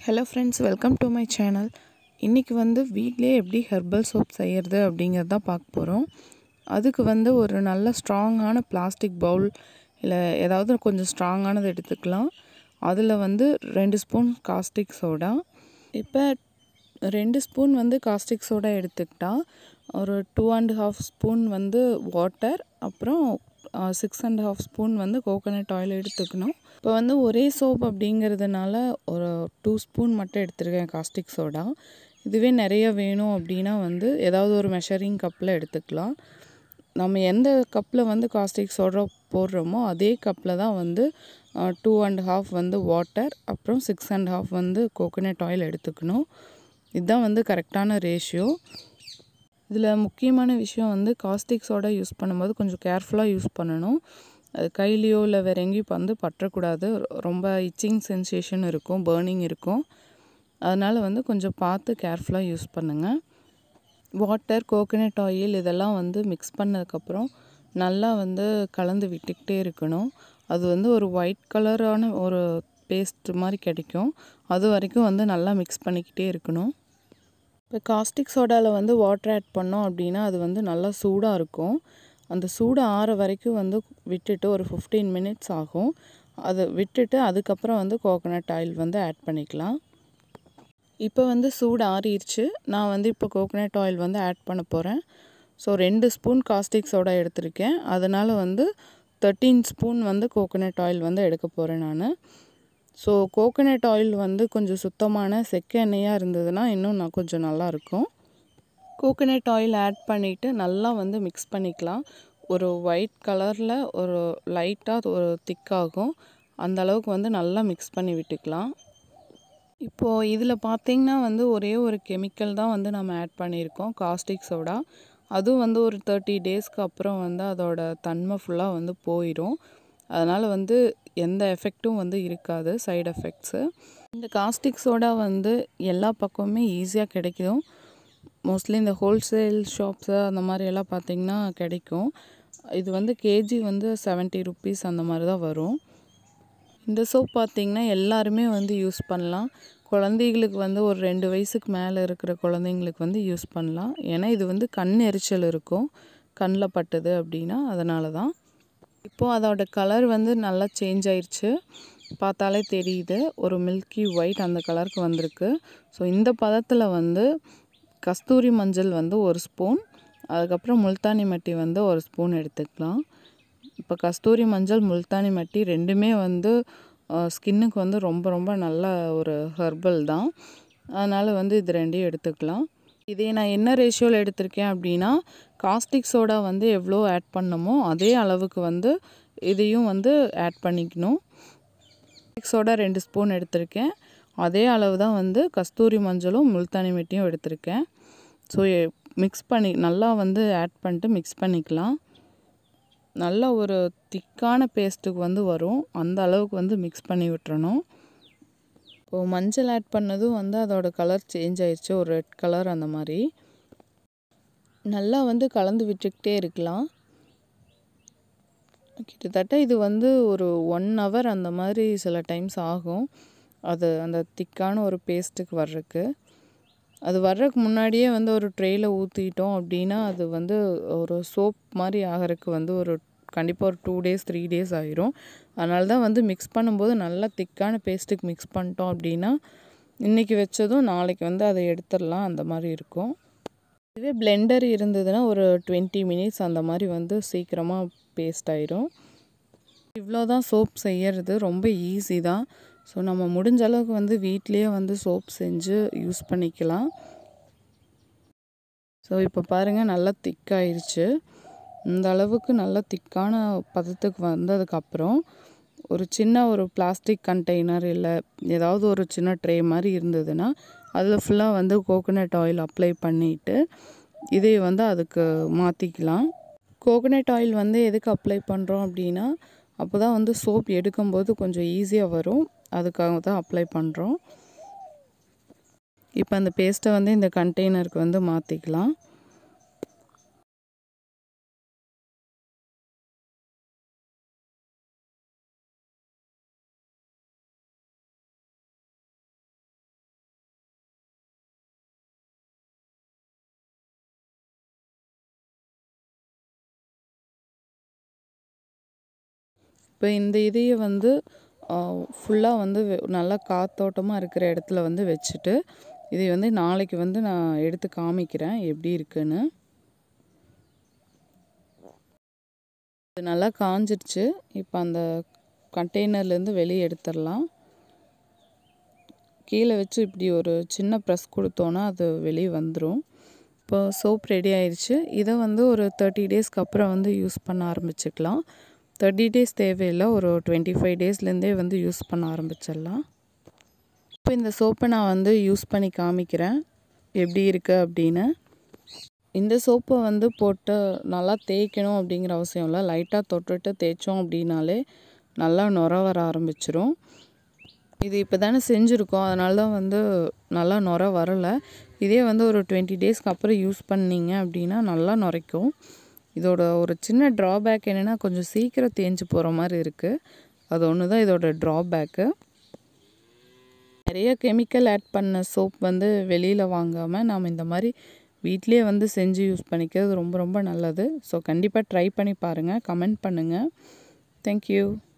hello friends welcome to my channel இன்றைக்கி வந்து வீட்டிலே எப்படி ஹெர்பல் சோப் செய்கிறது அப்படிங்கிறது தான் பார்க்க போகிறோம் அதுக்கு வந்து ஒரு நல்ல ஸ்ட்ராங்கான பிளாஸ்டிக் பவுல் இல்லை ஏதாவது கொஞ்சம் ஸ்ட்ராங்கானது எடுத்துக்கலாம் அதில் வந்து ரெண்டு ஸ்பூன் காஸ்டிக் சோடா இப்போ ரெண்டு ஸ்பூன் வந்து காஸ்டிக் சோடா எடுத்துக்கிட்டால் ஒரு டூ அண்ட் ஹாஃப் ஸ்பூன் வந்து வாட்டர் அப்புறம் சிக்ஸ் அண்ட் ஹாஃப் ஸ்பூன் வந்து கோகோனட் ஆயில் எடுத்துக்கணும் இப்போ வந்து ஒரே சோப் அப்படிங்கிறதுனால ஒரு டூ ஸ்பூன் மட்டும் எடுத்துருக்கேன் காஸ்டிக் சோடா இதுவே நிறைய வேணும் அப்படின்னா வந்து ஏதாவது ஒரு மெஷரிங் கப்பில் எடுத்துக்கலாம் நம்ம எந்த கப்பில் வந்து காஸ்டிக் சோடா போடுறோமோ அதே கப்பில் தான் வந்து டூ அண்ட் ஹாஃப் வந்து வாட்டர் அப்புறம் சிக்ஸ் அண்ட் ஹாஃப் வந்து கோகோனட் ஆயில் எடுத்துக்கணும் இதுதான் வந்து கரெக்டான ரேஷியோ இதில் முக்கியமான விஷயம் வந்து காஸ்டிக் சோடா யூஸ் பண்ணும்போது கொஞ்சம் கேர்ஃபுல்லாக யூஸ் பண்ணணும் அது கையிலையோ இல்லை வேறு எங்கேயும் வந்து பற்றக்கூடாது ரொம்ப இச்சிங் சென்சேஷன் இருக்கும் பேர்னிங் இருக்கும் அதனால் வந்து கொஞ்சம் பார்த்து கேர்ஃபுல்லாக யூஸ் பண்ணுங்கள் வாட்டர் கோகோனட் ஆயில் இதெல்லாம் வந்து மிக்ஸ் பண்ணதுக்கப்புறம் நல்லா வந்து கலந்து விட்டுக்கிட்டே இருக்கணும் அது வந்து ஒரு ஒயிட் கலரான ஒரு பேஸ்ட் மாதிரி கிடைக்கும் அது வரைக்கும் வந்து நல்லா மிக்ஸ் பண்ணிக்கிட்டே இருக்கணும் இப்போ காஸ்டிக் சோடாவில் வந்து வாட்டர் ஆட் பண்ணோம் அப்படின்னா அது வந்து நல்லா சூடாக இருக்கும் அந்த சூடு ஆற வரைக்கும் வந்து விட்டுட்டு ஒரு ஃபிஃப்டீன் மினிட்ஸ் ஆகும் அதை விட்டுட்டு அதுக்கப்புறம் வந்து கோகோனட் ஆயில் வந்து ஆட் பண்ணிக்கலாம் இப்போ வந்து சூடு ஆறிடுச்சு நான் வந்து இப்போ கோகோனட் ஆயில் வந்து ஆட் பண்ண போகிறேன் ஸோ ரெண்டு ஸ்பூன் காஸ்டிக் சோடா எடுத்திருக்கேன் அதனால் வந்து தேர்ட்டீன் ஸ்பூன் வந்து கோகோனட் ஆயில் வந்து எடுக்க போகிறேன் நான் ஸோ கோகோனட் ஆயில் வந்து கொஞ்சம் சுத்தமான செக்க எண்ணெயாக இருந்ததுன்னா இன்னும் நான் கொஞ்சம் நல்லாயிருக்கும் கோகோனட் ஆயில் ஆட் பண்ணிவிட்டு நல்லா வந்து மிக்ஸ் பண்ணிக்கலாம் ஒரு ஒயிட் கலரில் ஒரு லைட்டாக ஒரு திக்காகும் அந்த அளவுக்கு வந்து நல்லா மிக்ஸ் பண்ணி விட்டுக்கலாம் இப்போது இதில் பார்த்திங்கன்னா வந்து ஒரே ஒரு கெமிக்கல் தான் வந்து நம்ம ஆட் பண்ணியிருக்கோம் காஸ்டிக் சோடா அதுவும் வந்து ஒரு தேர்ட்டி டேஸ்க்கு அப்புறம் வந்து அதோட தன்மை ஃபுல்லாக வந்து போயிடும் அதனால் வந்து எந்த எஃபெக்ட்டும் வந்து இருக்காது சைடு எஃபெக்ட்ஸு இந்த காஸ்டிக் சோடா வந்து எல்லா பக்கமுமே ஈஸியாக கிடைக்கும் மோஸ்ட்லி இந்த ஹோல்சேல் ஷாப்ஸு அந்த மாதிரி எல்லாம் பார்த்திங்கன்னா கிடைக்கும் இது வந்து கேஜி வந்து செவன்ட்டி ருப்பீஸ் அந்த மாதிரி தான் வரும் இந்த சோப் பார்த்திங்கன்னா எல்லாருமே வந்து யூஸ் பண்ணலாம் குழந்தைகளுக்கு வந்து ஒரு ரெண்டு வயசுக்கு மேலே இருக்கிற குழந்தைங்களுக்கு வந்து யூஸ் பண்ணலாம் ஏன்னா இது வந்து கண் எரிச்சல் இருக்கும் கண்ணில் பட்டது அப்படின்னா அதனால தான் இப்போது அதோட கலர் வந்து நல்லா சேஞ்ச் ஆயிடுச்சு பார்த்தாலே தெரியுது ஒரு மில்கி ஒயிட் அந்த கலருக்கு வந்திருக்கு ஸோ இந்த பதத்தில் வந்து கஸ்தூரி மஞ்சள் வந்து ஒரு ஸ்பூன் அதுக்கப்புறம் முல்தானி மட்டி வந்து ஒரு ஸ்பூன் எடுத்துக்கலாம் இப்போ கஸ்தூரி மஞ்சள் முல்தானி மட்டி ரெண்டுமே வந்து ஸ்கின்னுக்கு வந்து ரொம்ப ரொம்ப நல்ல ஒரு ஹெர்பல் தான் அதனால் வந்து இது ரெண்டையும் எடுத்துக்கலாம் இதே நான் என்ன ரேஷியோவில் எடுத்திருக்கேன் அப்படின்னா காஸ்டிக் சோடா வந்து எவ்வளோ ஆட் பண்ணமோ அதே அளவுக்கு வந்து இதையும் வந்து ஆட் பண்ணிக்கணும் காஸ்டிக் சோடா ரெண்டு ஸ்பூன் எடுத்திருக்கேன் அதே அளவு தான் வந்து கஸ்தூரி மஞ்சளும் முல்தானி மெட்டியும் எடுத்திருக்கேன் ஸோ மிக்ஸ் பண்ணி நல்லா வந்து ஆட் பண்ணிட்டு மிக்ஸ் பண்ணிக்கலாம் நல்ல ஒரு திக்கான பேஸ்ட்டுக்கு வந்து வரும் அந்த அளவுக்கு வந்து மிக்ஸ் பண்ணி விட்டுறணும் இப்போது மஞ்சள் ஆட் பண்ணதும் வந்து அதோட கலர் சேஞ்ச் ஆயிடுச்சு ஒரு ரெட் கலர் அந்த மாதிரி நல்லா வந்து கலந்து விட்டுக்கிட்டே இருக்கலாம் கிட்டத்தட்ட இது வந்து ஒரு ஒன் ஹவர் அந்த மாதிரி சில டைம்ஸ் ஆகும் அது அந்த திக்கான ஒரு பேஸ்ட்டுக்கு வர்றதுக்கு அது வர்றதுக்கு முன்னாடியே வந்து ஒரு ட்ரெயில் ஊற்றிட்டோம் அப்படின்னா அது வந்து ஒரு சோப் மாதிரி ஆகிறதுக்கு வந்து ஒரு கண்டிப்பாக ஒரு டூ டேஸ் த்ரீ டேஸ் ஆயிரும் அதனால தான் வந்து மிக்ஸ் பண்ணும்போது நல்லா திக்கான பேஸ்ட்டுக்கு மிக்ஸ் பண்ணிட்டோம் அப்படின்னா இன்றைக்கி வச்சதும் நாளைக்கு வந்து அதை எடுத்துடலாம் அந்த மாதிரி இருக்கும் இதுவே பிளெண்டர் இருந்ததுன்னா ஒரு டுவெண்ட்டி மினிட்ஸ் அந்த மாதிரி வந்து சீக்கிரமாக பேஸ்ட் ஆயிரும் இவ்வளோ தான் சோப் செய்யறது ரொம்ப ஈஸி தான் ஸோ நம்ம முடிஞ்ச அளவுக்கு வந்து வீட்லேயே வந்து சோப் செஞ்சு யூஸ் பண்ணிக்கலாம் ஸோ இப்போ பாருங்கள் நல்லா திக்காயிருச்சு இந்த அளவுக்கு நல்லா திக்கான பதத்துக்கு வந்ததுக்கப்புறம் ஒரு சின்ன ஒரு பிளாஸ்டிக் கண்டெய்னர் இல்லை ஏதாவது ஒரு சின்ன ட்ரே மாதிரி இருந்ததுன்னா அதில் ஃபுல்லாக வந்து கோகோனட் ஆயில் அப்ளை பண்ணிவிட்டு இதை வந்து அதுக்கு மாற்றிக்கலாம் கோகோனட் ஆயில் வந்து எதுக்கு அப்ளை பண்ணுறோம் அப்படின்னா அப்போ தான் வந்து சோப் எடுக்கும்போது கொஞ்சம் ஈஸியாக வரும் அதுக்காக தான் அப்ளை பண்ணுறோம் இப்போ அந்த பேஸ்ட்டை வந்து இந்த கண்டெய்னருக்கு வந்து மாற்றிக்கலாம் இப்போ இந்த இதையை வந்து ஃபுல்லாக வந்து வெ- நல்லா காத்தோட்டமாக இருக்கிற இடத்துல வந்து வச்சுட்டு இதை வந்து நாளைக்கு வந்து நான் எடுத்து காமிக்கிறேன் எப்படி இருக்குன்னு இது நல்லா காஞ்சிடுச்சு இப்போ அந்த கண்டெய்னர்லேருந்து வெளியே எடுத்துடலாம் கீழே வச்சு இப்படி ஒரு சின்ன ப்ரெஸ் கொடுத்தோன்னா அது வெளியே வந்துடும் இப்போ சோப் ரெடி ஆயிடுச்சு இதை வந்து ஒரு தேர்ட்டி டேஸ்க்கு அப்புறம் வந்து யூஸ் பண்ண ஆரம்பிச்சுக்கலாம் தேர்ட்டி டேஸ் தேவையில்லை ஒரு டுவெண்ட்டி ஃபைவ் டேஸ்லேருந்தே வந்து யூஸ் பண்ண ஆரம்பிச்சிடலாம் இப்போ இந்த சோப்பை நான் வந்து யூஸ் பண்ணி காமிக்கிறேன் எப்படி இருக்குது அப்படின்னு இந்த சோப்பை வந்து போட்டு நல்லா தேய்க்கணும் அப்படிங்கிற அவசியம் இல்லை லைட்டாக தொட்டுட்டு தேய்ச்சோம் அப்படின்னாலே நல்லா நுர வர ஆரம்பிச்சிரும் இது இப்போ தானே செஞ்சுருக்கோம் அதனால தான் வந்து நல்லா நுர வரலை இதே வந்து ஒரு டுவெண்ட்டி டேஸ்க்கு அப்புறம் யூஸ் பண்ணீங்க அப்படின்னா நல்லா நுரைக்கும் இதோட ஒரு சின்ன ட்ராபேக் என்னென்னா கொஞ்சம் சீக்கிரம் தேஞ்சு போகிற மாதிரி இருக்குது அது ஒன்று தான் இதோட ட்ராபேக்கு நிறைய கெமிக்கல் ஆட் பண்ண சோப் வந்து வெளியில் வாங்காமல் நாம் இந்த மாதிரி வீட்டிலே வந்து செஞ்சு யூஸ் பண்ணிக்கிறது ரொம்ப ரொம்ப நல்லது ஸோ கண்டிப்பாக ட்ரை பண்ணி பாருங்கள் கமெண்ட் பண்ணுங்கள் தேங்க்யூ